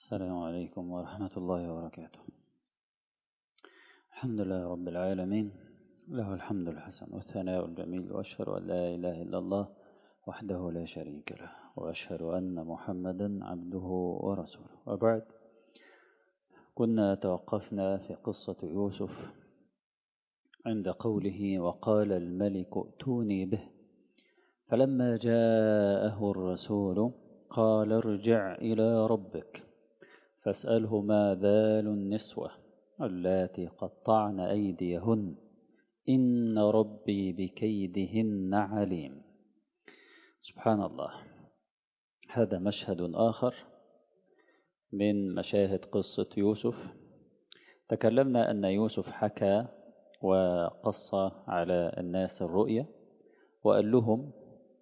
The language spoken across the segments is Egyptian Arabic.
السلام عليكم ورحمة الله وبركاته الحمد لله رب العالمين له الحمد الحسن والثناء الجميل وأشهد أن لا إله إلا الله وحده لا شريك له وأشهد أن محمدا عبده ورسوله وبعد كنا توقفنا في قصة يوسف عند قوله وقال الملك ائتوني به فلما جاءه الرسول قال ارجع إلى ربك فاسأله ما بال النسوة اللاتي قطعن أيديهن إن ربي بكيدهن عليم سبحان الله هذا مشهد آخر من مشاهد قصة يوسف تكلمنا أن يوسف حكى وقص على الناس الرؤية وقال لهم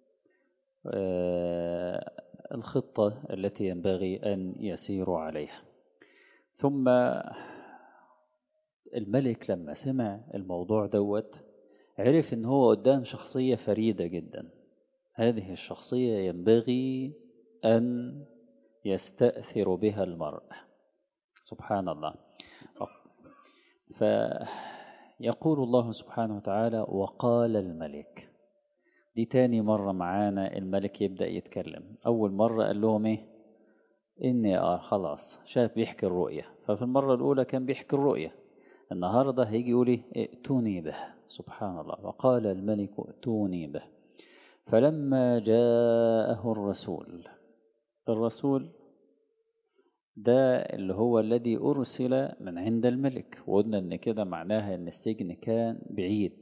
الخطة التي ينبغي أن يسيروا عليها ثم الملك لما سمع الموضوع دوت عرف ان هو قدام شخصية فريدة جدا هذه الشخصية ينبغي أن يستأثر بها المرء سبحان الله فيقول الله سبحانه وتعالى وقال الملك دي تاني مرة معانا الملك يبدأ يتكلم أول مرة قال لهم إيه إني آه خلاص شاف بيحكي الرؤية ففي المرة الأولى كان بيحكي الرؤية النهاردة هيجي يقول ائتوني به سبحان الله وقال الملك ائتوني به فلما جاءه الرسول الرسول ده اللي هو الذي أرسل من عند الملك وقلنا إن كده معناها إن السجن كان بعيد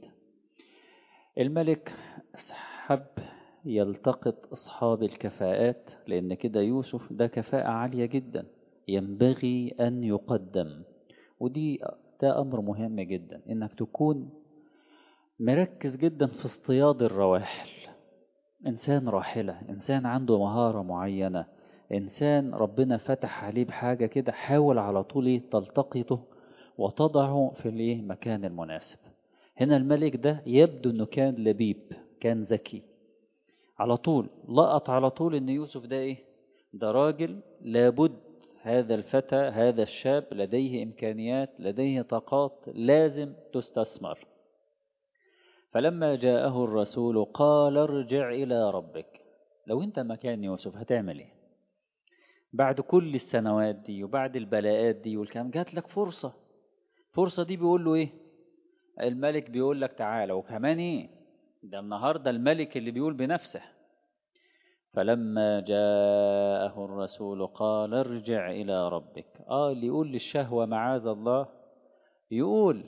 الملك حب يلتقط أصحاب الكفاءات لأن كده يوسف ده كفاءة عالية جدا ينبغي أن يقدم ودي ده أمر مهم جدا إنك تكون مركز جدا في اصطياد الرواحل إنسان راحلة إنسان عنده مهارة معينة إنسان ربنا فتح عليه بحاجة كده حاول على طول تلتقطه وتضعه في المكان المناسب هنا الملك ده يبدو أنه كان لبيب كان ذكي على طول لقط على طول أن يوسف ده إيه ده راجل لابد هذا الفتى هذا الشاب لديه إمكانيات لديه طاقات لازم تستثمر فلما جاءه الرسول قال ارجع إلى ربك لو أنت مكان يوسف هتعمل إيه بعد كل السنوات دي وبعد البلاءات دي والكلام جات لك فرصة فرصة دي بيقول له إيه الملك بيقول لك تعالى وكمان إيه ده النهاردة الملك اللي بيقول بنفسه فلما جاءه الرسول قال ارجع إلى ربك آه اللي يقول للشهوة معاذ الله يقول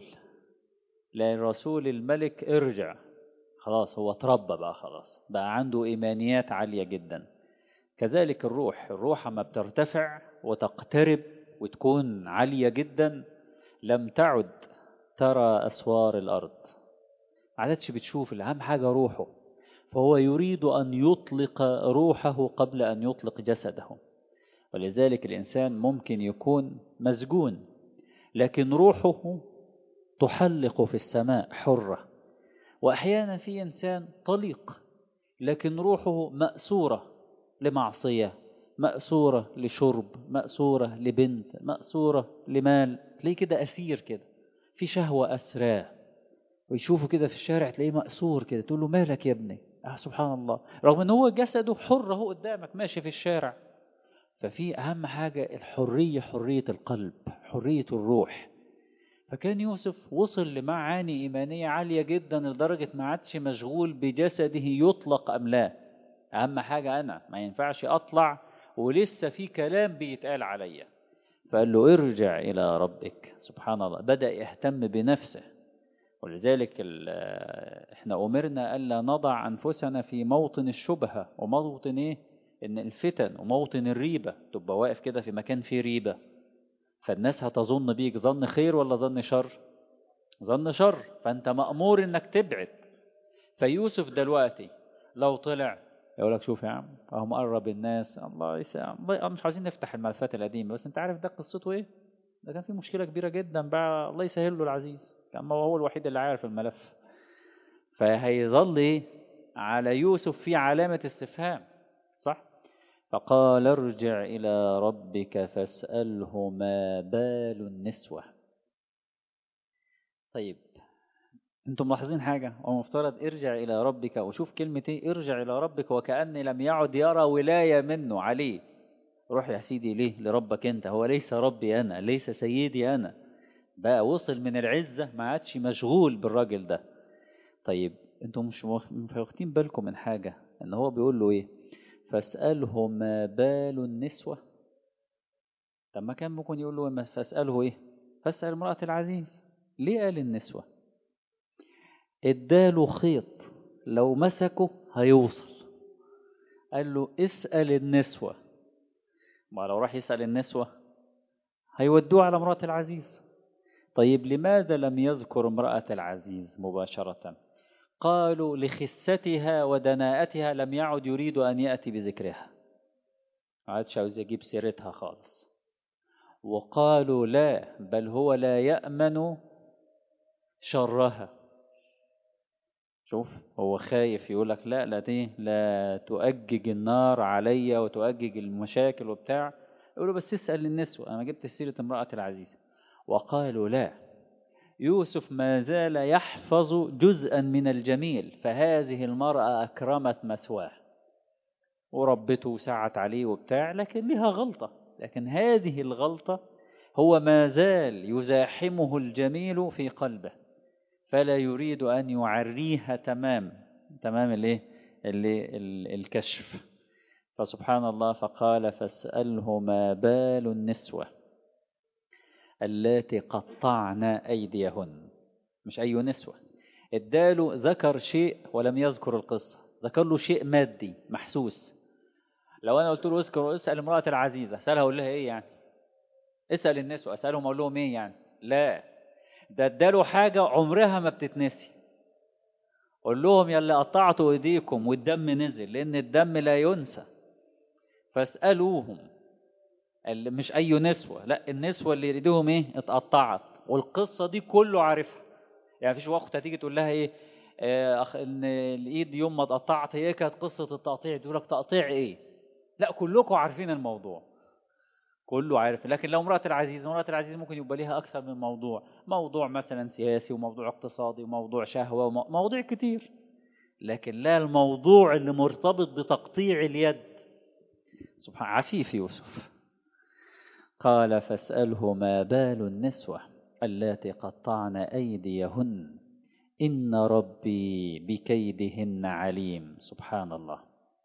للرسول الملك ارجع خلاص هو تربى بقى خلاص بقى عنده إيمانيات عالية جدا كذلك الروح الروح ما بترتفع وتقترب وتكون عالية جدا لم تعد ترى أسوار الأرض عادتش بتشوف الأهم حاجة روحه فهو يريد أن يطلق روحه قبل أن يطلق جسده ولذلك الإنسان ممكن يكون مسجون لكن روحه تحلق في السماء حرة وأحيانا في إنسان طليق لكن روحه مأسورة لمعصية مأسورة لشرب مأسورة لبنت مأسورة لمال تلاقيه كده أسير كده في شهوة أسراه ويشوفه كده في الشارع تلاقيه مأسور كده تقول له مالك يا ابني آه سبحان الله رغم ان هو جسده حر اهو قدامك ماشي في الشارع ففي اهم حاجة الحرية حرية القلب حرية الروح فكان يوسف وصل لمعاني إيمانية عالية جدا لدرجة ما عادش مشغول بجسده يطلق أم لا أهم حاجة أنا ما ينفعش أطلع ولسه في كلام بيتقال عليا فقال له ارجع إلى ربك سبحان الله بدأ يهتم بنفسه ولذلك احنا أمرنا ألا نضع أنفسنا في موطن الشبهة وموطن إيه؟ إن الفتن وموطن الريبة تبقى واقف كده في مكان فيه ريبة فالناس هتظن بيك ظن خير ولا ظن شر ظن شر فأنت مأمور إنك تبعد فيوسف دلوقتي لو طلع يقول لك شوف يا عم اهو مقرب الناس الله يسلم مش عايزين نفتح الملفات القديمة بس انت عارف ده قصته ايه ده كان في مشكلة كبيرة جدا بقى الله يسهل له العزيز كان هو الوحيد اللي عارف الملف فهيظل ايه على يوسف في علامة استفهام صح فقال ارجع إلى ربك فاسأله ما بال النسوة طيب انتم ملاحظين حاجة هو مفترض ارجع إلى ربك وشوف كلمة ايه ارجع إلى ربك وكأن لم يعد يرى ولاية منه عليه روح يا سيدي ليه لربك انت هو ليس ربي أنا ليس سيدي أنا بقى وصل من العزة ما عادش مشغول بالراجل ده طيب انتم مش واخدين بالكم من حاجة ان هو بيقول له ايه فاسأله ما بال النسوة طب ما كان ممكن يقول له فاسأله ايه فاسأل امرأة العزيز ليه قال النسوة اداله خيط لو مسكه هيوصل قال له اسأل النسوة ما لو راح يسأل النسوة هيودوه على امرأة العزيز طيب لماذا لم يذكر امرأة العزيز مباشرة قالوا لخستها ودناءتها لم يعد يريد أن يأتي بذكرها عادش عاوز يجيب سيرتها خالص وقالوا لا بل هو لا يأمن شرها شوف هو خايف يقول لك لا لا دي لا تؤجج النار عليا وتؤجج المشاكل وبتاع يقولوا بس اسأل النسوة أنا ما جبت سيرة امرأة العزيز وقالوا لا يوسف ما زال يحفظ جزءا من الجميل فهذه المرأة أكرمت مثواه وربته وسعت عليه وبتاع لكن لها غلطة لكن هذه الغلطة هو ما زال يزاحمه الجميل في قلبه فلا يريد أن يعريها تمام تمام الايه اللي الكشف فسبحان الله فقال فاسأله ما بال النسوة اللاتي قطعن أيديهن مش أي نسوة اداله ذكر شيء ولم يذكر القصة ذكر له شيء مادي محسوس لو أنا قلت له اذكر اسأل امرأة العزيزة اسألها أقول لها إيه يعني اسأل النسوة اسألهم أقول لهم إيه يعني لا ده اداله حاجة عمرها ما بتتنسي قول لهم يلي قطعتوا ايديكم والدم نزل لان الدم لا ينسى فاسألوهم اللي مش اي نسوة لا النسوة اللي ايديهم ايه اتقطعت والقصة دي كله عارفها يعني مفيش وقت هتيجي تقول لها ايه آه ان الايد يوم ما اتقطعت هي كانت قصة التقطيع تقول لك تقطيع ايه لا كلكم عارفين الموضوع كله عارف لكن لو امرأة العزيز امرأة العزيز ممكن يبقى ليها أكثر من موضوع موضوع مثلا سياسي وموضوع اقتصادي وموضوع شهوة ومواضيع كتير لكن لا الموضوع اللي مرتبط بتقطيع اليد سبحان عفيف يوسف قال فاسأله ما بال النسوة اللاتي قطعن أيديهن إن ربي بكيدهن عليم سبحان الله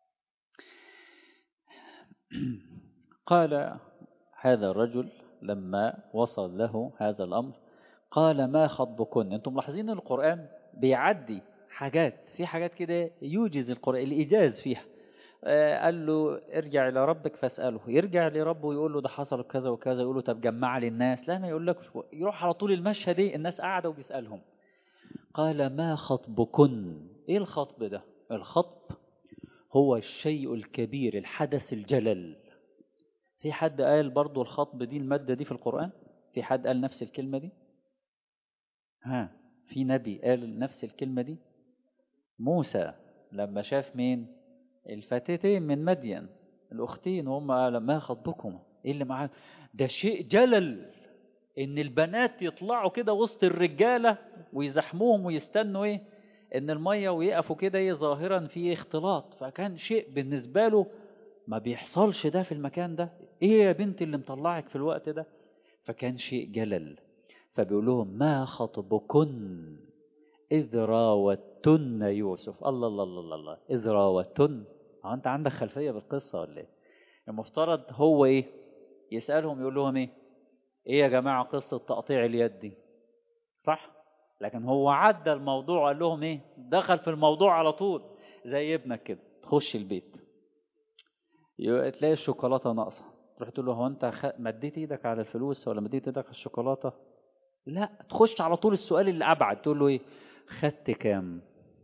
قال هذا الرجل لما وصل له هذا الأمر قال ما خطبكن أنتم ملاحظين القرآن بيعدي حاجات في حاجات كده يوجز القرآن الإيجاز فيها قال له ارجع إلى ربك فاسأله يرجع لربه ويقول له ده حصل كذا وكذا يقول له طب جمع لي الناس لا ما يقول لك يروح على طول المشهد دي الناس قاعدة وبيسألهم قال ما خطبكن ايه الخطب ده الخطب هو الشيء الكبير الحدث الجلل في حد قال برضو الخطب دي المادة دي في القرآن في حد قال نفس الكلمة دي ها في نبي قال نفس الكلمة دي موسى لما شاف مين الفتاتين من مدين الأختين وهم قال ما خطبكم ايه اللي معاك ده شيء جلل ان البنات يطلعوا كده وسط الرجالة ويزحموهم ويستنوا ايه ان المية ويقفوا كده ايه ظاهرا في اختلاط فكان شيء بالنسبة له ما بيحصلش ده في المكان ده ايه يا بنت اللي مطلعك في الوقت ده فكان شيء جلل فبيقول لهم ما خطبكن إذ راوتن يوسف الله الله الله الله, الله. إذ راوتن هو أنت عندك خلفية بالقصة ولا إيه؟ المفترض هو إيه؟ يسألهم يقول لهم إيه؟ إيه يا جماعة قصة تقطيع اليد دي؟ صح؟ لكن هو عدى الموضوع وقال لهم إيه؟ دخل في الموضوع على طول زي ابنك كده تخش البيت تلاقي الشوكولاتة ناقصة تروح تقول له هو أنت خ... مديت إيدك على الفلوس ولا مديت إيدك على الشوكولاتة؟ لا تخش على طول السؤال اللي أبعد تقول له إيه؟ خدت كام؟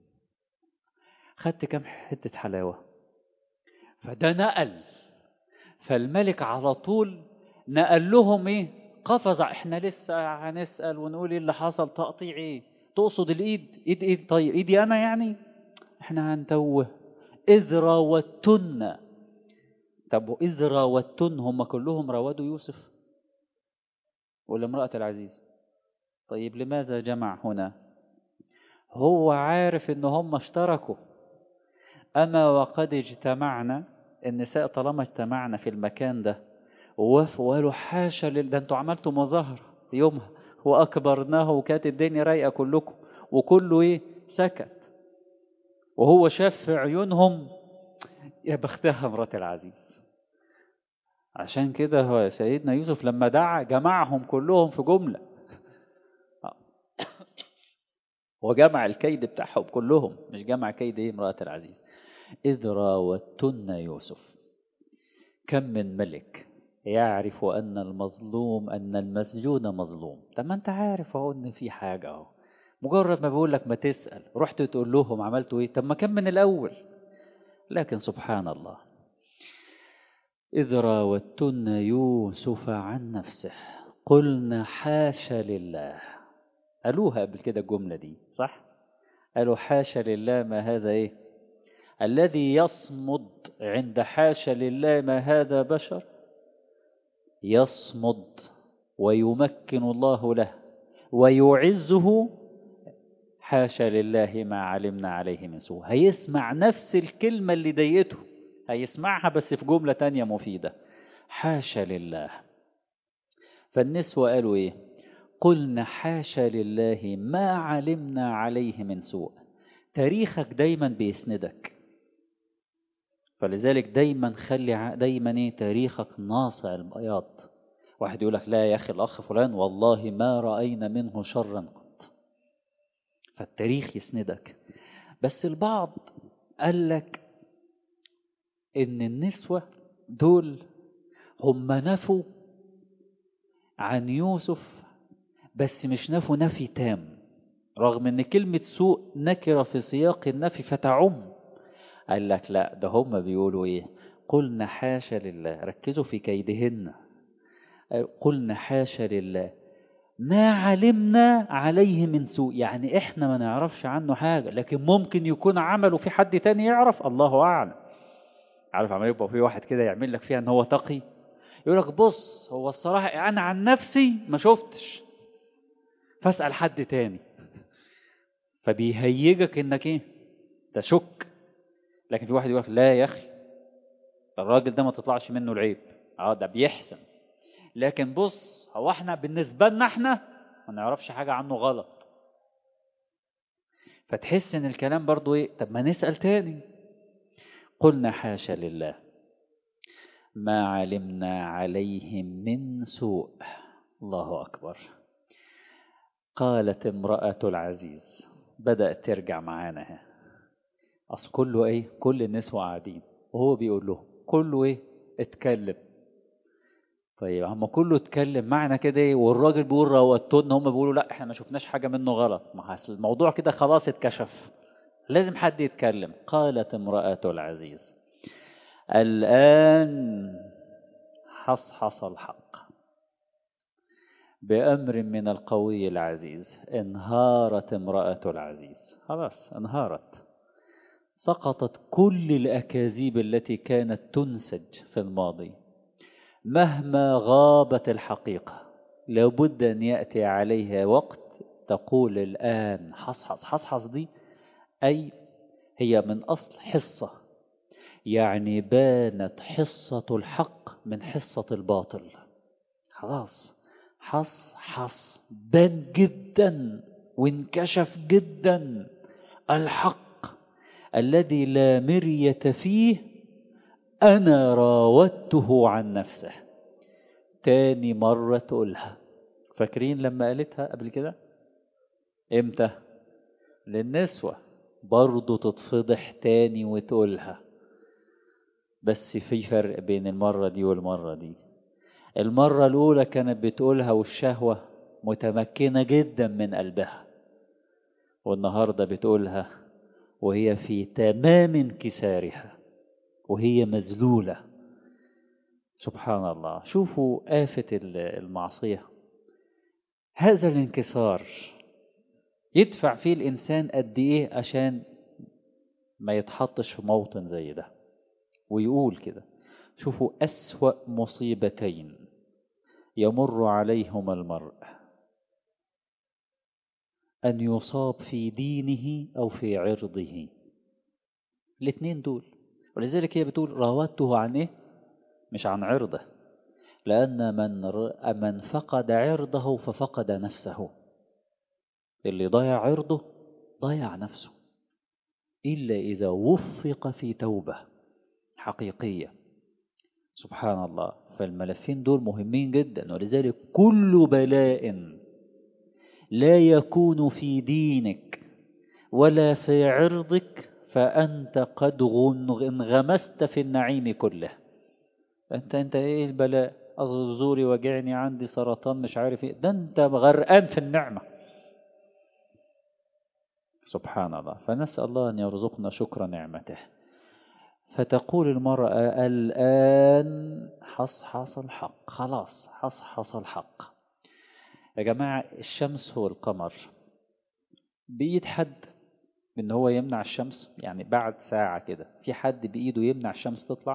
خدت كام حتة حلاوة؟ فده نقل فالملك على طول نقل لهم ايه قفز احنا لسه هنسأل ونقول ايه اللي حصل تقطيع ايه تقصد الايد ايد ايد طيب ايدي انا يعني احنا هنتوه اذ راوتن طب إذ راوتن هم كلهم راودوا يوسف ولا امرأة العزيز طيب لماذا جمع هنا هو عارف ان هم اشتركوا أما وقد اجتمعنا النساء طالما اجتمعنا في المكان ده ووافقوا وقالوا حاشا لل... ده انتوا عملتوا مظاهرة يومها وأكبرناه وكانت الدنيا رايقة كلكم وكله ايه سكت وهو شاف في عيونهم يا بختها مرات العزيز عشان كده هو سيدنا يوسف لما دعا جمعهم كلهم في جملة وجمع الكيد بتاعهم كلهم مش جمع كيد ايه امرأة العزيز إذ راوتن يوسف كم من ملك يعرف أن المظلوم أن المسجون مظلوم طب ما أنت عارف أهو إن في حاجة أهو مجرد ما بقول لك ما تسأل رحت تقول لهم عملتوا إيه طب ما كان من الأول لكن سبحان الله إذ راوتن يوسف عن نفسه قلنا حاشا لله قالوها قبل كده الجملة دي صح قالوا حاشا لله ما هذا إيه الذي يصمد عند حاشا لله ما هذا بشر يصمد ويمكن الله له ويعزه حاشا لله ما علمنا عليه من سوء هيسمع نفس الكلمة اللي ضايقته هيسمعها بس في جملة تانية مفيدة حاشا لله فالنسوة قالوا ايه قلنا حاشا لله ما علمنا عليه من سوء تاريخك دايما بيسندك فلذلك دايما خلي دايما ايه تاريخك ناصع البياض واحد يقول لك لا يا اخي الاخ فلان والله ما راينا منه شرا قط فالتاريخ يسندك بس البعض قال لك ان النسوه دول هم نفوا عن يوسف بس مش نفوا نفي تام رغم ان كلمه سوء نكره في سياق النفي فتعم قال لك لا ده هم بيقولوا ايه قلنا حاشا لله ركزوا في كيدهن قلنا حاشا لله ما علمنا عليه من سوء يعني احنا ما نعرفش عنه حاجة لكن ممكن يكون عمله في حد تاني يعرف الله أعلم عارف عم يبقى في واحد كده يعمل لك فيها ان هو تقي يقول لك بص هو الصراحة انا عن نفسي ما شفتش فاسأل حد تاني فبيهيجك انك ايه تشك لكن في واحد يقول لك لا يا اخي الراجل ده ما تطلعش منه العيب اه ده بيحسن لكن بص هو احنا بالنسبه لنا احنا ما نعرفش حاجه عنه غلط فتحس ان الكلام برضو ايه طب ما نسال تاني قلنا حاشا لله ما علمنا عليهم من سوء الله اكبر قالت امراه العزيز بدات ترجع معانا اهي اصل كله ايه كل النسوة قاعدين وهو بيقول له كله ايه اتكلم طيب هم كله اتكلم معنى كده ايه والراجل بيقول روتون هم بيقولوا لا احنا ما شفناش حاجة منه غلط ما الموضوع كده خلاص اتكشف لازم حد يتكلم قالت امرأة العزيز الآن حصحص الحق بأمر من القوي العزيز انهارت امرأة العزيز خلاص انهارت سقطت كل الأكاذيب التي كانت تنسج في الماضي مهما غابت الحقيقة لابد أن يأتي عليها وقت تقول الآن حصحص حصحص دي أي هي من أصل حصة يعني بانت حصة الحق من حصة الباطل خلاص حص حص بان جدا وانكشف جدا الحق الذي لا مرية فيه أنا راودته عن نفسه تاني مرة تقولها فاكرين لما قالتها قبل كده امتى للنسوة برضو تتفضح تاني وتقولها بس في فرق بين المرة دي والمرة دي المرة الأولى كانت بتقولها والشهوة متمكنة جدا من قلبها والنهاردة بتقولها وهي في تمام انكسارها وهي مذلولة سبحان الله شوفوا آفة المعصية هذا الانكسار يدفع فيه الإنسان قد إيه عشان ما يتحطش في موطن زي ده ويقول كده شوفوا أسوأ مصيبتين يمر عليهما المرء أن يصاب في دينه أو في عرضه الاثنين دول ولذلك هي بتقول راودته عن إيه؟ مش عن عرضه لأن من, من فقد عرضه ففقد نفسه اللي ضيع عرضه ضيع نفسه إلا إذا وفق في توبة حقيقية سبحان الله فالملفين دول مهمين جدا ولذلك كل بلاء لا يكون في دينك ولا في عرضك فأنت قد انغمست في النعيم كله أنت أنت إيه البلاء زوري وجعني عندي سرطان مش عارف إيه ده أنت غرقان في النعمة سبحان الله فنسأل الله أن يرزقنا شكر نعمته فتقول المرأة الآن حصحص الحق خلاص حصحص الحق يا جماعة الشمس والقمر بإيد حد إن هو يمنع الشمس يعني بعد ساعة كده في حد بإيده يمنع الشمس تطلع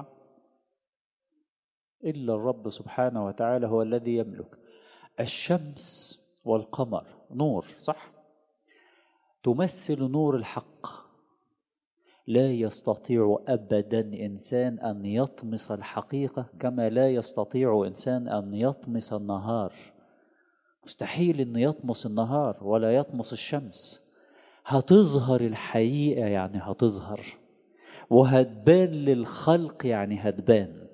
إلا الرب سبحانه وتعالى هو الذي يملك الشمس والقمر نور صح تمثل نور الحق لا يستطيع أبدا إنسان أن يطمس الحقيقة كما لا يستطيع إنسان أن يطمس النهار مستحيل أن يطمس النهار ولا يطمس الشمس هتظهر الحقيقة يعني هتظهر وهتبان للخلق يعني هتبان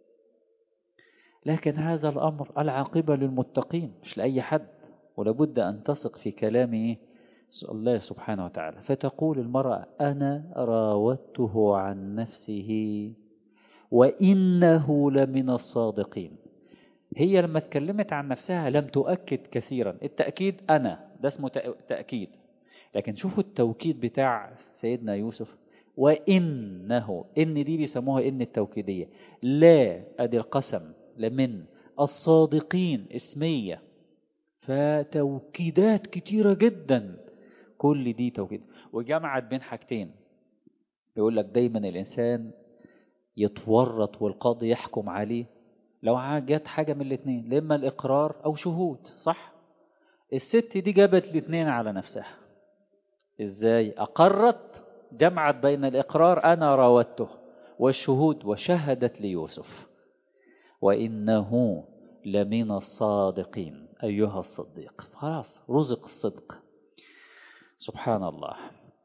لكن هذا الأمر العاقبة للمتقين مش لأي حد ولابد أن تثق في كلام الله سبحانه وتعالى فتقول المرأة أنا راودته عن نفسه وإنه لمن الصادقين هي لما اتكلمت عن نفسها لم تؤكد كثيرا التأكيد أنا ده اسمه تأكيد لكن شوفوا التوكيد بتاع سيدنا يوسف وإنه إن دي بيسموها إن التوكيدية لا أدي القسم لمن الصادقين اسمية فتوكيدات كتيرة جدا كل دي توكيد وجمعت بين حاجتين يقول لك دايما الإنسان يتورط والقاضي يحكم عليه لو جت حاجة من الاثنين إما الإقرار أو شهود صح الست دي جابت الاثنين على نفسها إزاي أقرت جمعت بين الإقرار أنا راودته والشهود وشهدت ليوسف وإنه لمن الصادقين أيها الصديق خلاص رزق الصدق سبحان الله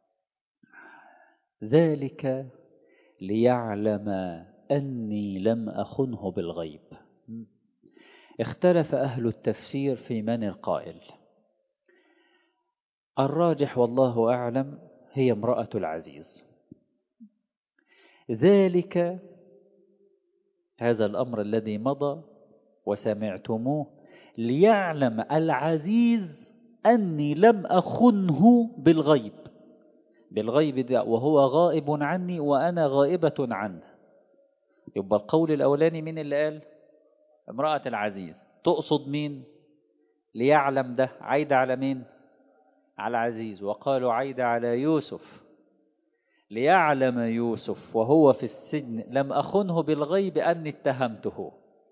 ذلك ليعلم أني لم أخنه بالغيب اختلف أهل التفسير في من القائل الراجح والله أعلم هي امرأة العزيز ذلك هذا الأمر الذي مضى وسمعتموه ليعلم العزيز أني لم أخنه بالغيب بالغيب ده وهو غائب عني وأنا غائبة عنه يبقى القول الأولاني مين اللي قال امرأة العزيز تقصد مين ليعلم ده عايدة على مين على العزيز وقالوا عايدة على يوسف ليعلم يوسف وهو في السجن لم أخنه بالغيب أني اتهمته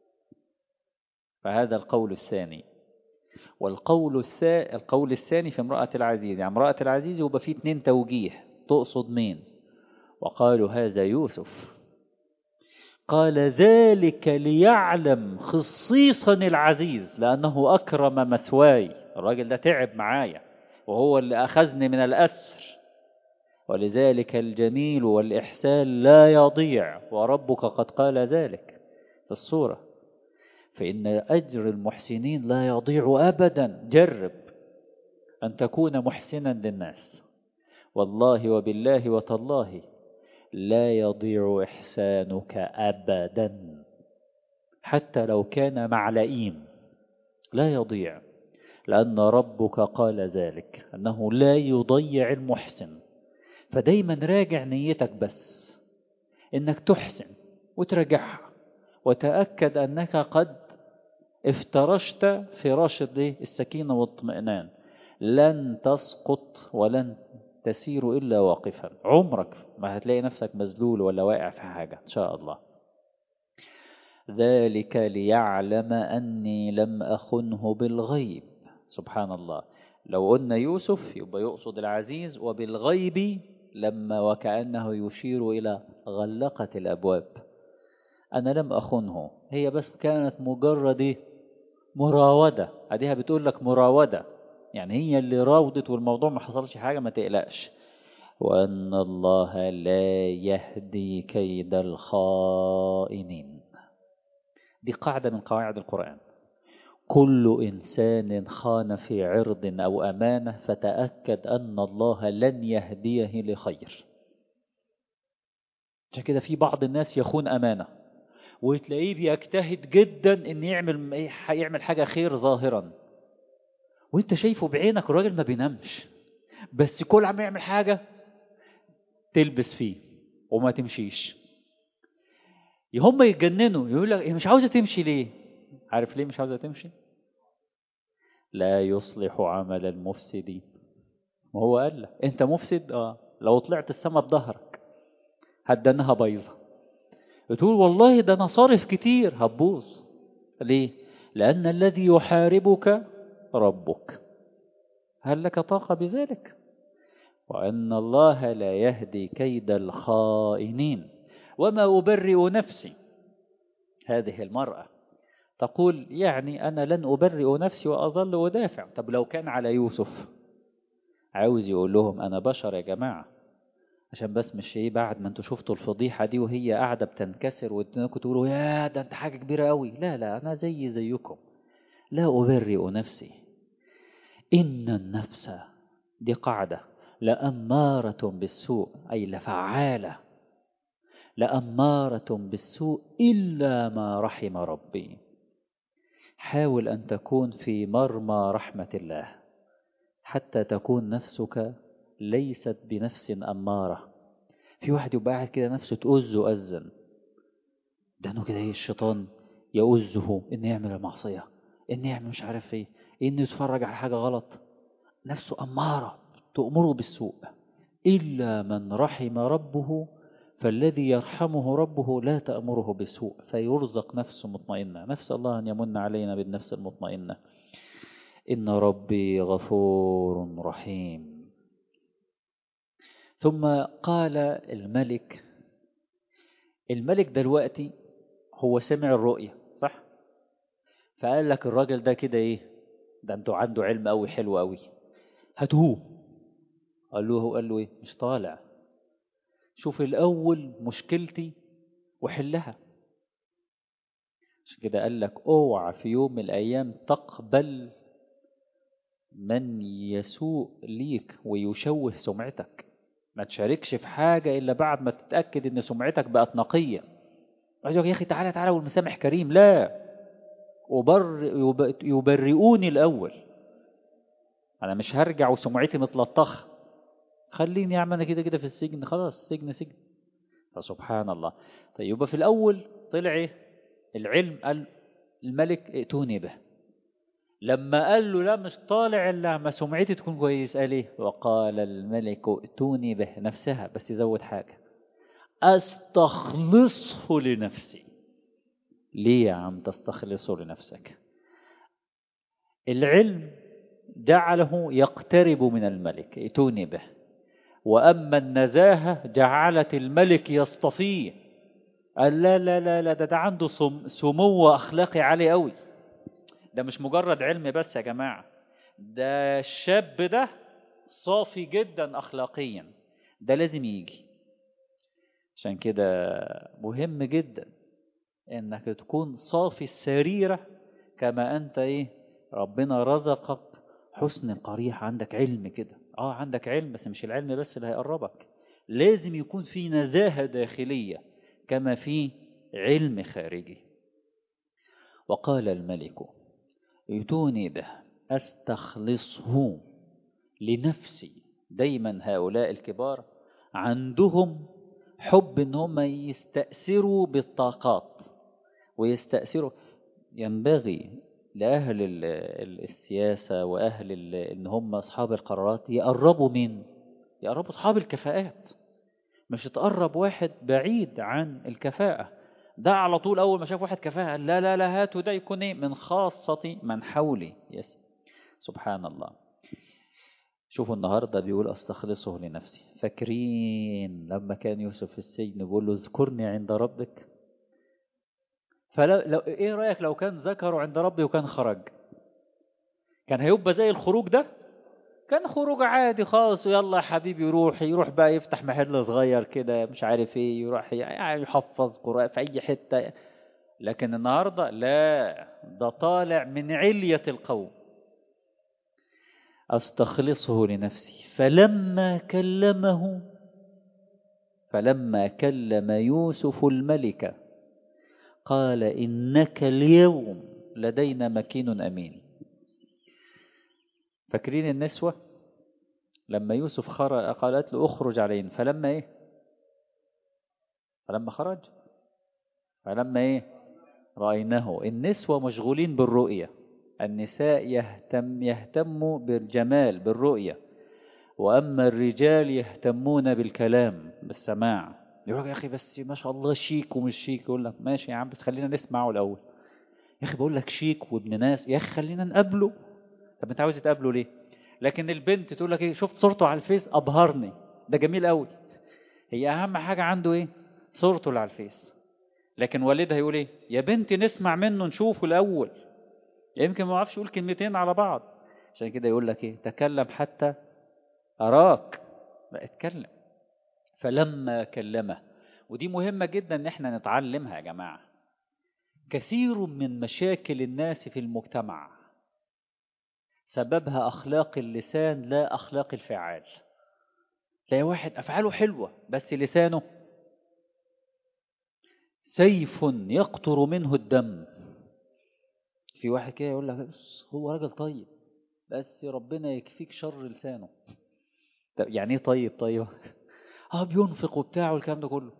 فهذا القول الثاني والقول السا... القول الثاني في امرأة العزيز يعني امرأة العزيز يبقى فيه اتنين توجيه تقصد مين وقالوا هذا يوسف قال ذلك ليعلم خصيصا العزيز لأنه أكرم مثواي الراجل ده تعب معايا وهو اللي أخذني من الأسر ولذلك الجميل والإحسان لا يضيع وربك قد قال ذلك في الصورة فإن أجر المحسنين لا يضيع أبدا جرب أن تكون محسنا للناس والله وبالله وتالله لا يضيع إحسانك أبدا حتى لو كان مع لئيم لا يضيع لأن ربك قال ذلك أنه لا يضيع المحسن فدايما راجع نيتك بس إنك تحسن وتراجعها وتأكد أنك قد افترشت فراش السكينة والاطمئنان لن تسقط ولن تسير إلا واقفا عمرك ما هتلاقي نفسك مذلول ولا واقع في حاجة إن شاء الله ذلك ليعلم أني لم أخنه بالغيب سبحان الله لو قلنا يوسف يبقى يقصد العزيز وبالغيب لما وكأنه يشير إلى غلقة الأبواب أنا لم أخنه هي بس كانت مجرد مراودة أديها بتقول لك مراودة يعني هي اللي راودت والموضوع ما حصلش حاجة ما تقلقش وأن الله لا يهدي كيد الخائنين دي قاعدة من قواعد القرآن كل إنسان خان في عرض أو أمانة فتأكد أن الله لن يهديه لخير عشان كده في بعض الناس يخون أمانة وتلاقيه بيجتهد جدا ان يعمل يعمل حاجة خير ظاهرا وانت شايفه بعينك الراجل ما بينامش بس كل عم يعمل حاجة تلبس فيه وما تمشيش هم يتجننوا يقول لك مش عاوزة تمشي ليه عارف ليه مش عاوزة تمشي لا يصلح عمل المفسدين ما هو قال لك انت مفسد اه لو طلعت السما بظهرك هتدنها بايظه بتقول والله ده انا صارف كتير هتبوظ ليه لان الذي يحاربك ربك هل لك طاقه بذلك وان الله لا يهدي كيد الخائنين وما ابرئ نفسي هذه المراه تقول يعني انا لن ابرئ نفسي واظل ادافع طب لو كان على يوسف عاوز يقول لهم انا بشر يا جماعه عشان بس مش ايه بعد ما انتوا شفتوا الفضيحه دي وهي قاعده بتنكسر وانتوا تقولوا يا ده انت حاجه كبيره قوي لا لا انا زي زيكم لا ابرئ نفسي ان النفس دي قاعده لاماره بالسوء اي لفعاله لاماره بالسوء الا ما رحم ربي حاول ان تكون في مرمى رحمه الله حتى تكون نفسك ليست بنفس أمارة في واحد يبقى قاعد كده نفسه تؤز وأذن ده انه كده ايه الشيطان يؤزه انه يعمل المعصية انه يعمل مش عارف ايه انه يتفرج على حاجة غلط نفسه أمارة تأمره بالسوء إلا من رحم ربه فالذي يرحمه ربه لا تأمره بالسوء فيرزق نفسه مطمئنة نفس الله أن يمن علينا بالنفس المطمئنة إن ربي غفور رحيم ثم قال الملك الملك دلوقتي هو سمع الرؤية صح فقال لك الراجل ده كده ايه ده انتوا عنده علم قوي حلو قوي هاتوه قال له قال له ايه مش طالع شوف الاول مشكلتي وحلها عشان كده قال لك اوعى في يوم من الايام تقبل من يسوء ليك ويشوه سمعتك ما تشاركش في حاجة إلا بعد ما تتأكد إن سمعتك بقت نقية يا أخي تعالى تعالى والمسامح كريم لا وبر يبرئوني الأول أنا مش هرجع وسمعتي متلطخ خليني يا عم أنا كده كده في السجن خلاص السجن سجن فسبحان الله طيب يبقى في الأول طلع إيه العلم قال الملك ائتوني به لما قال له لا مش طالع الا ما سمعتي تكون كويس قال ايه وقال الملك ائتوني به نفسها بس يزود حاجه استخلصه لنفسي ليه يا عم تستخلصه لنفسك العلم جعله يقترب من الملك ائتوني به واما النزاهه جعلت الملك يصطفيه قال لا لا لا لا ده, ده عنده سمو اخلاقي عالي قوي ده مش مجرد علم بس يا جماعة ده الشاب ده صافي جدا أخلاقيا ده لازم يجي عشان كده مهم جدا انك تكون صافي السريرة كما انت ايه ربنا رزقك حسن القريح عندك علم كده اه عندك علم بس مش العلم بس اللي هيقربك لازم يكون في نزاهة داخلية كما في علم خارجي وقال الملك ائتوني به استخلصه لنفسي دايما هؤلاء الكبار عندهم حب ان هم يستأثروا بالطاقات ويستأثروا ينبغي لأهل السياسة وأهل إن هم أصحاب القرارات يقربوا من يقربوا أصحاب الكفاءات مش تقرب واحد بعيد عن الكفاءة ده على طول أول ما شاف واحد كفاها قال لا لا لا هاتوا ده يكون إيه من خاصة من حولي يس سبحان الله شوفوا النهاردة بيقول أستخلصه لنفسي فاكرين لما كان يوسف في السجن بيقول له اذكرني عند ربك فلو لو إيه رأيك لو كان ذكره عند ربي وكان خرج كان هيبقى زي الخروج ده كان خروج عادي خالص ويلا يا حبيبي يروح يروح بقى يفتح محل صغير كده مش عارف ايه يروح يعني يحفظ قرآن في أي حتة لكن النهاردة لا ده طالع من علية القوم أستخلصه لنفسي فلما كلمه فلما كلم يوسف الملك قال إنك اليوم لدينا مكين أمين فاكرين النسوة لما يوسف خرج قالت له اخرج علينا فلما ايه فلما خرج فلما ايه رأيناه النسوة مشغولين بالرؤية النساء يهتم يهتموا بالجمال بالرؤية وأما الرجال يهتمون بالكلام بالسماع يقول يا أخي بس ما شاء الله شيك ومش شيك يقول لك ماشي يا عم بس خلينا نسمعه الأول يا أخي بقول لك شيك وابن ناس يا أخي خلينا نقابله طب أنت عاوز تقابله ليه لكن البنت تقول لك ايه شفت صورته على الفيس ابهرني ده جميل قوي هي اهم حاجه عنده ايه صورته اللي على الفيس لكن والدها يقول ايه يا بنتي نسمع منه نشوفه الاول يمكن ما يعرفش يقول كلمتين على بعض عشان كده يقول لك ايه تكلم حتى اراك لا اتكلم فلما كلمه ودي مهمه جدا ان احنا نتعلمها يا جماعه كثير من مشاكل الناس في المجتمع سببها أخلاق اللسان لا أخلاق الفعال تلاقي واحد أفعاله حلوة بس لسانه سيف يقطر منه الدم في واحد كده يقول لك بس هو راجل طيب بس ربنا يكفيك شر لسانه طب يعني ايه طيب طيب اه بينفق وبتاع والكلام ده كله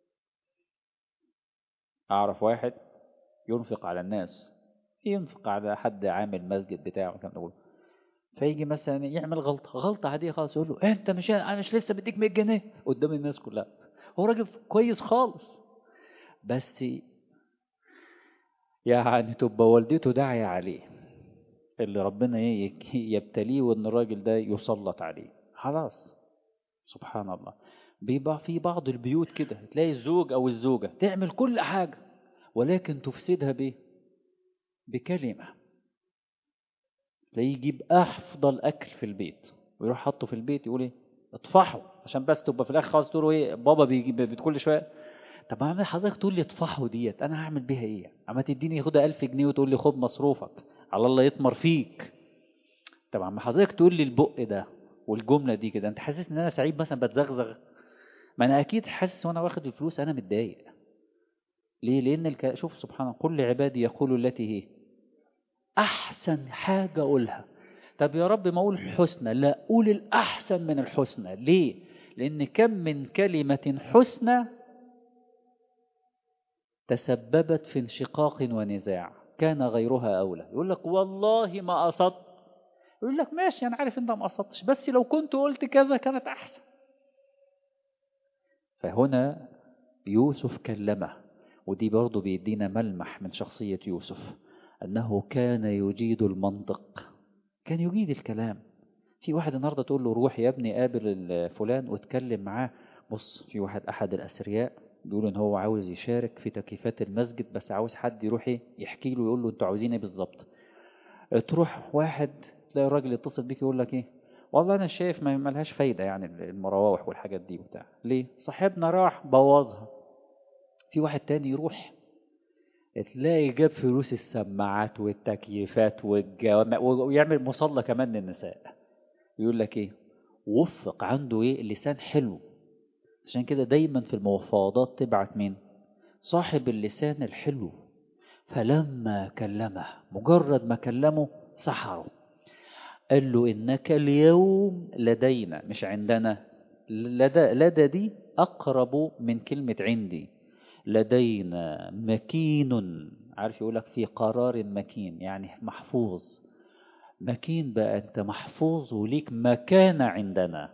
اعرف واحد ينفق على الناس ينفق على حد عامل مسجد بتاعه والكلام ده كله فيجي مثلا يعمل غلطه غلطه عاديه خالص يقول له إيه انت مش انا مش لسه بديك 100 جنيه قدام الناس كلها هو راجل كويس خالص بس يعني تبقى والدته داعية عليه اللي ربنا يبتليه وان الراجل ده يسلط عليه خلاص سبحان الله بيبقى في بعض البيوت كده تلاقي الزوج او الزوجة تعمل كل حاجة ولكن تفسدها بايه بكلمة تلاقيه يجيب أفضل أكل في البيت ويروح حاطه في البيت يقول إيه اطفحه عشان بس تبقى في الآخر خلاص تقولوا إيه بابا بيجيب كل شوية طب ما حضرتك تقول لي اطفحه ديت أنا هعمل بيها إيه؟ أما تديني خدها 1000 جنيه وتقول لي خد مصروفك على الله يطمر فيك طب ما حضرتك تقول لي البق ده والجملة دي كده أنت حاسس إن أنا سعيد مثلا بتزغزغ ما أنا أكيد حاسس وأنا واخد الفلوس أنا متضايق ليه؟ لأن الك... شوف سبحان الله كل عبادي يقول التي هي أحسن حاجة أقولها طب يا رب ما أقول الحسنى لا قول الأحسن من الحسنى ليه؟ لأن كم من كلمة حسنى تسببت في انشقاق ونزاع كان غيرها أولى يقول لك والله ما قصدت يقول لك ماشي أنا عارف أنت ما قصدتش بس لو كنت قلت كذا كانت أحسن فهنا يوسف كلمه ودي برضه بيدينا ملمح من شخصية يوسف أنه كان يجيد المنطق كان يجيد الكلام في واحد النهاردة تقول له روح يا ابني قابل فلان واتكلم معاه بص في واحد أحد الأثرياء بيقول إن هو عاوز يشارك في تكييفات المسجد بس عاوز حد يروح إيه يحكي له يقول له أنتوا عاوزين إيه بالظبط تروح واحد تلاقي الراجل يتصل بيك يقول لك إيه والله أنا شايف ما ملهاش فايدة يعني المراوح والحاجات دي وبتاع ليه صاحبنا راح بوظها في واحد تاني يروح تلاقي جاب فلوس السماعات والتكييفات والجوامع ويعمل مصلى كمان للنساء يقول لك ايه وفق عنده ايه اللسان حلو عشان كده دايما في المفاوضات تبعت مين صاحب اللسان الحلو فلما كلمه مجرد ما كلمه سحره قال له انك اليوم لدينا مش عندنا لدى, لدى دي اقرب من كلمه عندي لدينا مكين عارف يقول لك في قرار مكين يعني محفوظ مكين بقى انت محفوظ وليك مكانة عندنا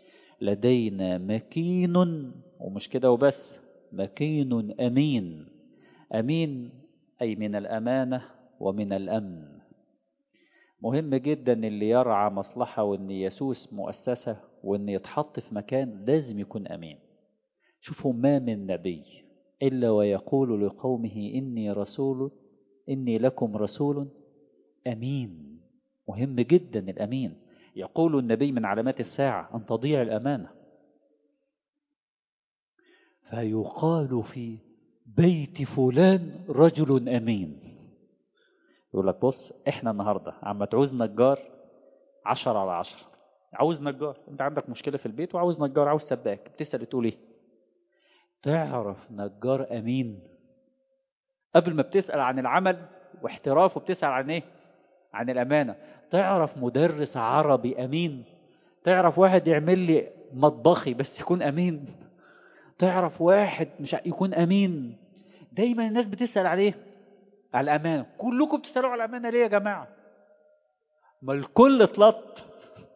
لدينا مكين ومش كده وبس مكين أمين أمين أي من الأمانة ومن الأمن مهم جدا اللي يرعى مصلحة وإن يسوس مؤسسة وإن يتحط في مكان لازم يكون أمين شوفوا ما من نبي إلا ويقول لقومه إني رسول إني لكم رسول أمين مهم جدا الأمين يقول النبي من علامات الساعة أن تضيع الأمانة فيقال في بيت فلان رجل أمين يقول لك بص احنا النهاردة عم تعوز نجار عشرة على عشرة عاوز نجار انت عندك مشكلة في البيت وعاوز نجار عاوز سباك بتسأل تقول ايه تعرف نجار أمين قبل ما بتسأل عن العمل واحترافه بتسأل عن ايه عن الأمانة تعرف مدرس عربي أمين تعرف واحد يعمل لي مطبخي بس يكون أمين تعرف واحد مش يكون أمين دايما الناس بتسأل عليه على الأمانة كلكم بتسألوا على الأمانة ليه يا جماعة ما الكل اتلط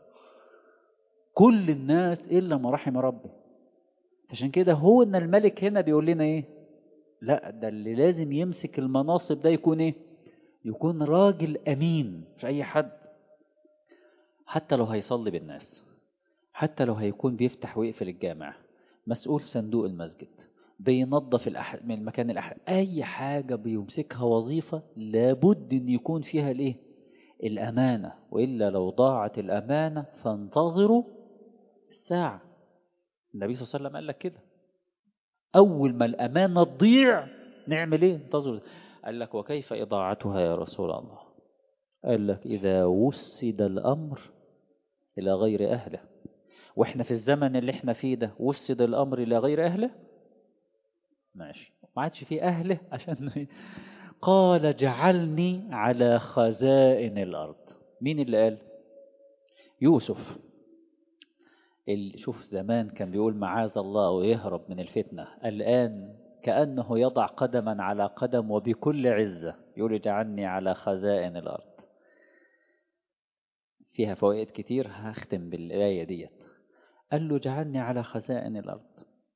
كل الناس إلا ما رحم ربي عشان كده هو ان الملك هنا بيقول لنا ايه لا ده اللي لازم يمسك المناصب ده يكون ايه يكون راجل امين مش اي حد حتى لو هيصلي بالناس حتى لو هيكون بيفتح ويقفل الجامع مسؤول صندوق المسجد بينظف الأح... من المكان الأح... اي حاجة بيمسكها وظيفة لابد ان يكون فيها الايه الامانة والا لو ضاعت الامانة فانتظروا الساعة النبي صلى الله عليه وسلم قال لك كده أول ما الأمانة تضيع نعمل إيه؟ انتظر قال لك وكيف إضاعتها يا رسول الله قال لك إذا وسد الأمر إلى غير أهله وإحنا في الزمن اللي إحنا فيه ده وسد الأمر إلى غير أهله ماشي ما عادش فيه أهله عشان قال جعلني على خزائن الأرض مين اللي قال يوسف شوف زمان كان بيقول معاذ الله ويهرب من الفتنة الآن كأنه يضع قدما على قدم وبكل عزة يقول اجعلني على خزائن الأرض فيها فوائد كتير هختم بالآية ديت قال له اجعلني على خزائن الأرض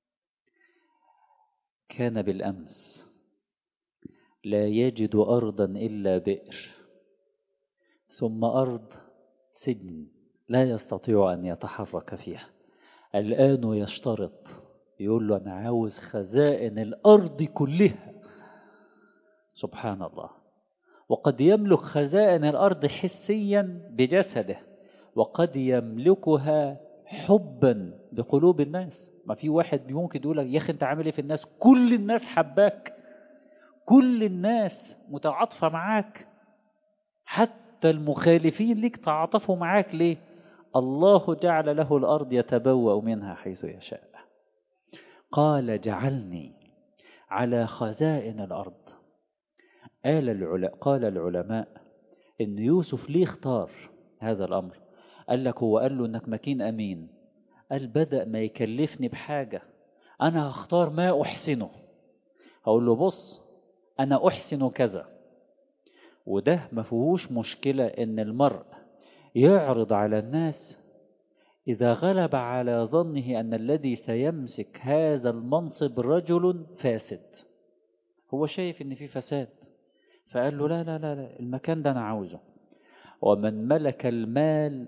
كان بالأمس لا يجد أرضا إلا بئر ثم أرض سجن لا يستطيع أن يتحرك فيها الآن يشترط يقول له أنا عاوز خزائن الأرض كلها سبحان الله وقد يملك خزائن الأرض حسيا بجسده وقد يملكها حبا بقلوب الناس ما في واحد ممكن يقول لك يا أخي أنت عامل إيه في الناس كل الناس حباك كل الناس متعاطفة معاك حتى المخالفين ليك تعاطفوا معاك ليه الله جعل له الأرض يتبوأ منها حيث يشاء قال جعلني على خزائن الأرض قال العلماء, قال العلماء إن يوسف ليه اختار هذا الأمر قال لك هو قال له إنك مكين أمين قال بدأ ما يكلفني بحاجة أنا هختار ما أحسنه هقول له بص أنا أحسن كذا وده ما فيهوش مشكلة إن المرء يعرض على الناس إذا غلب على ظنه أن الذي سيمسك هذا المنصب رجل فاسد هو شايف إن في فساد فقال له لا لا لا, لا المكان ده أنا عاوزه ومن ملك المال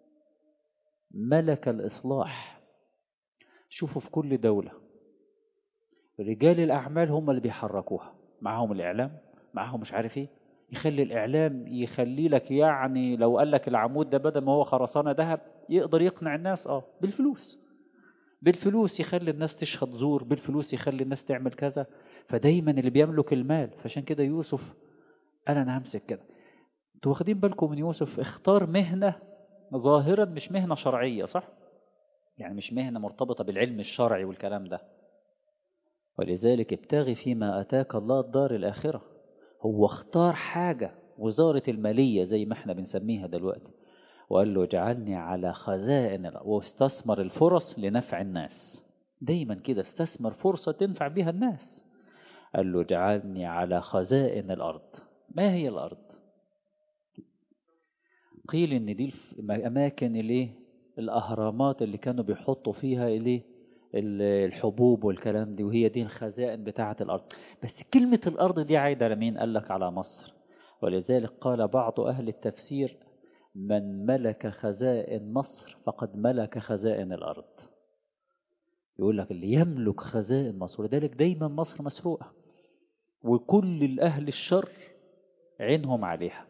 ملك الإصلاح شوفوا في كل دولة رجال الأعمال هم اللي بيحركوها معاهم الإعلام معاهم مش عارف إيه يخلي الإعلام يخلي لك يعني لو قال لك العمود ده بدل ما هو خرسانة ذهب يقدر يقنع الناس اه بالفلوس بالفلوس يخلي الناس تشهد زور بالفلوس يخلي الناس تعمل كذا فدايما اللي بيملك المال فعشان كده يوسف قال انا همسك كده انتوا واخدين بالكم من يوسف اختار مهنة ظاهرا مش مهنة شرعية صح يعني مش مهنة مرتبطة بالعلم الشرعي والكلام ده ولذلك ابتغي فيما أتاك الله الدار الآخرة هو اختار حاجة وزارة المالية زي ما احنا بنسميها دلوقتي وقال له اجعلني على خزائن واستثمر الفرص لنفع الناس دايما كده استثمر فرصة تنفع بها الناس قال له اجعلني على خزائن الأرض ما هي الأرض قيل ان دي الأماكن اللي الأهرامات اللي كانوا بيحطوا فيها إليه الحبوب والكلام دي وهي دي الخزائن بتاعة الأرض بس كلمة الأرض دي عايدة لمين قال لك على مصر ولذلك قال بعض أهل التفسير من ملك خزائن مصر فقد ملك خزائن الأرض يقول لك اللي يملك خزائن مصر ولذلك دايما مصر مسروقة وكل الأهل الشر عينهم عليها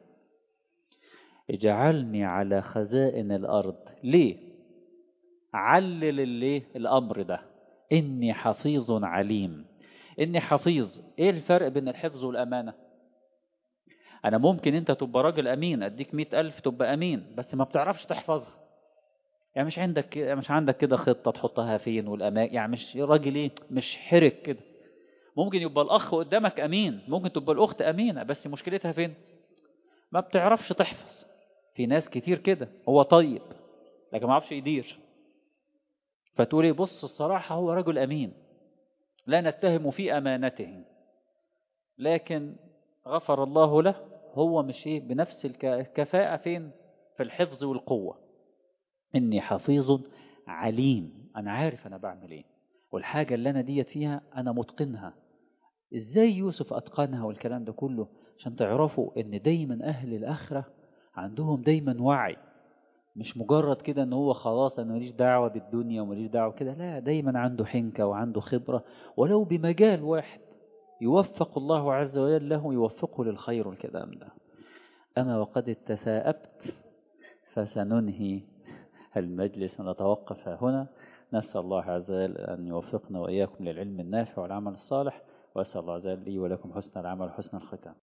اجعلني على خزائن الأرض ليه علل اللي الأمر ده إني حفيظ عليم إني حفيظ إيه الفرق بين الحفظ والأمانة أنا ممكن أنت تبقى راجل أمين أديك مئة ألف تبقى أمين بس ما بتعرفش تحفظها يعني مش عندك مش عندك كده خطة تحطها فين والأماكن يعني مش راجل إيه مش حرك كده ممكن يبقى الأخ قدامك أمين ممكن تبقى الأخت أمينة بس مشكلتها فين ما بتعرفش تحفظ في ناس كتير كده هو طيب لكن ما يعرفش يدير فتقولي بص الصراحة هو رجل أمين لا نتهم في أمانته لكن غفر الله له هو مش إيه بنفس الكفاءة فين في الحفظ والقوة إني حفيظ عليم أنا عارف أنا بعمل إيه والحاجة اللي أنا ديت فيها أنا متقنها إزاي يوسف أتقنها والكلام ده كله عشان تعرفوا إن دايما أهل الآخرة عندهم دايما وعي مش مجرد كده ان هو خلاص انا ماليش دعوه بالدنيا وماليش دعوه كده لا دايما عنده حنكه وعنده خبره ولو بمجال واحد يوفق الله عز وجل له يوفقه للخير والكلام ده اما وقد تثاءبت فسننهي المجلس ونتوقف هنا نسال الله عز وجل ان يوفقنا واياكم للعلم النافع والعمل الصالح واسال الله عز وجل لي ولكم حسن العمل وحسن الختام